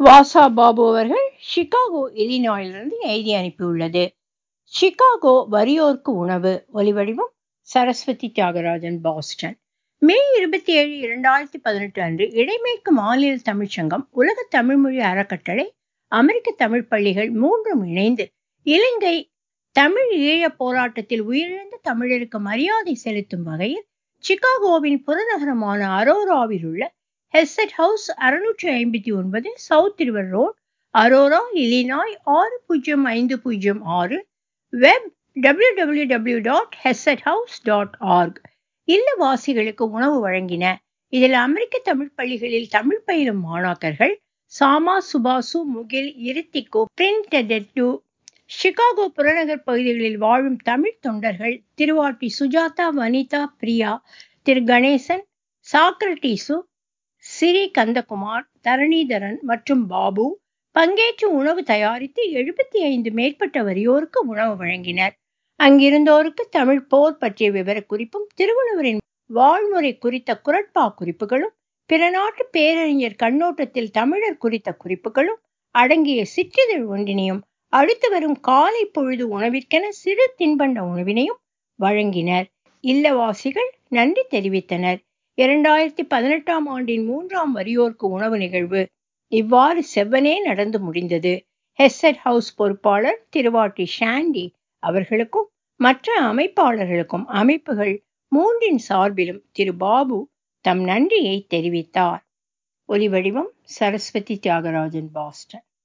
வாசா பாபு அவர்கள் சிகாகோ இலினாயிலிருந்து எழுதி அனுப்பியுள்ளது சிகாகோ வறியோர்க்கு உணவு ஒலிவடிவம் சரஸ்வதி தியாகராஜன் பாஸ்டன் மே இருபத்தி ஏழு இரண்டாயிரத்தி பதினெட்டு அன்று இடைமேற்கு மாநில தமிழ்ச்சங்கம் உலக தமிழ்மொழி அறக்கட்டளை அமெரிக்க தமிழ் பள்ளிகள் மூன்றும் இணைந்து இலங்கை தமிழ் ஈழ போராட்டத்தில் உயிரிழந்த தமிழருக்கு மரியாதை செலுத்தும் வகையில் சிகாகோவின் புறநகரமான அரோராவில் உள்ள ஹெசட் ஹவுஸ் அறுநூற்றி ஐம்பத்தி ஒன்பது south river road Aurora Illinois ஆறு பூஜ்ஜியம் ஐந்து பூஜ்ஜியம் ஆறு web W W W dot Hesed house dot org இல்லவாசிகளுக்கு உணவு வழங்கின இதில் அமெரிக்க தமிழ் பள்ளிகளில் தமிழ் பயிலும் மாணாக்கர்கள் சாமா சுபாசு முகில் இருத்திகோ பிரிண்டெட்டு சிகாகோ புறநகர் பகுதிகளில் வாழும் தமிழ் தொண்டர்கள் திருவாட்டி சுஜாதா வனிதா பிரியா திரு கணேசன் சாக்ரட்டீசு சிறி கந்தகுமார் தரணிதரன் மற்றும் பாபு பங்கேற்று உணவு தயாரித்து எழுபத்தி ஐந்து மேற்பட்ட வரியோருக்கு உணவு வழங்கினர் அங்கிருந்தோருக்கு தமிழ் போர் பற்றிய விவரக்குறிப்பும் திருவள்ளுவரின் வாழ்முறை குறித்த குரட்பா குறிப்புகளும் பிற நாட்டு பேரறிஞர் கண்ணோட்டத்தில் தமிழர் குறித்த குறிப்புகளும் அடங்கிய சிற்றிதழ் ஒன்றினையும் அடுத்து வரும் காலை பொழுது உணவிற்கென சிறு தின்பண்ட உணவினையும் வழங்கினர் இல்லவாசிகள் நன்றி தெரிவித்தனர் இரண்டாயிரத்தி பதினெட்டாம் ஆண்டின் மூன்றாம் வரியோர்க்கு உணவு நிகழ்வு இவ்வாறு செவ்வனே நடந்து முடிந்தது ஹெசட் ஹவுஸ் பொறுப்பாளர் திருவாட்டி ஷாண்டி அவர்களுக்கும் மற்ற அமைப்பாளர்களுக்கும் அமைப்புகள் மூன்றின் சார்பிலும் திரு பாபு தம் நன்றியை தெரிவித்தார் ஒலிவடிவம் சரஸ்வதி தியாகராஜன் பாஸ்டன்